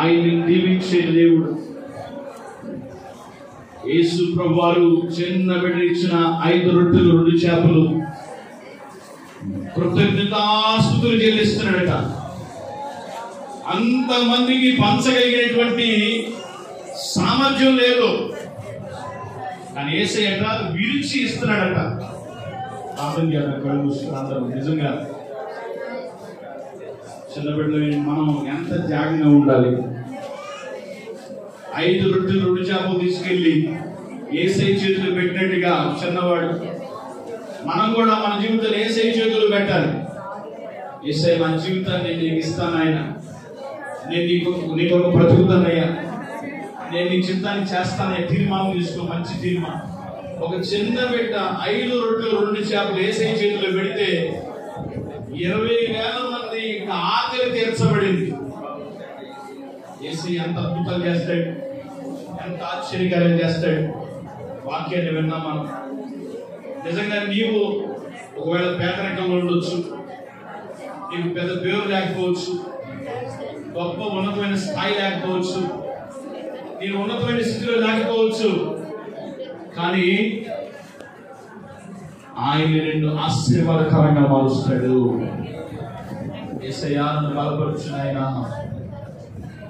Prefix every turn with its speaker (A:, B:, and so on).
A: ఆయన్ని దీవించే దేవుడు యేసు ప్రభు వారు చిన్న బిడ్డ ఇచ్చిన ఐదు రొట్టెలు రెండు చేపలు కృతజ్ఞతాస్తుతులు చెల్లిస్తున్నాడట అంతమందికి పంచగలిగినటువంటి సామర్థ్యం లేదు కానీ ఏసయ్యట విరిచి ఇస్తున్నాడట ప్రార్థన చేయాలి కళ్ళు మూసుకుని అందరూ నిజంగా చిన్న బిడ్డలు మనం ఎంత జాగ్రత్తగా ఉండాలి ఐదు రొట్టెలు రెండు చేపలు తీసుకెళ్లి ఏసై చేతులు పెట్టినట్టుగా చిన్నవాడు మనం కూడా మన జీవితంలో ఏసై చేతులు పెట్టాలి ఏసై మన జీవితాన్ని నేను నీకు ఇస్తాను ఆయన నేను నీకు నీకు ఒక బ్రతుకుతానయ్యా నేను నీ చిత్తాన్ని చేస్తానయ్యా తీర్మానం తీసుకో మంచి తీర్మానం ఒక చిన్న బిడ్డ ఐదు రొట్టెలు రెండు చేపలు ఏసై చేతిలో పెడితే ఇరవై వేల మంది ఇంకా ఆకలి తీర్చబడింది ఏసీ ఎంత అద్భుతాలు చేస్తాడు ఎంత ఆశ్చర్యకార్యం చేస్తాడు వాక్యాన్ని విన్నాం మనం నిజంగా నీవు ఒకవేళ పేదరికంలో ఉండొచ్చు నీకు పెద్ద పేరు లేకపోవచ్చు గొప్ప ఉన్నతమైన స్థాయి లేకపోవచ్చు నేను ఉన్నతమైన స్థితిలో లేకపోవచ్చు కానీ ఆయన రెండు ఆశీర్వాదకరంగా మారుస్తాడు ఏసయ్యా నన్ను బలపరుచిన ఆయన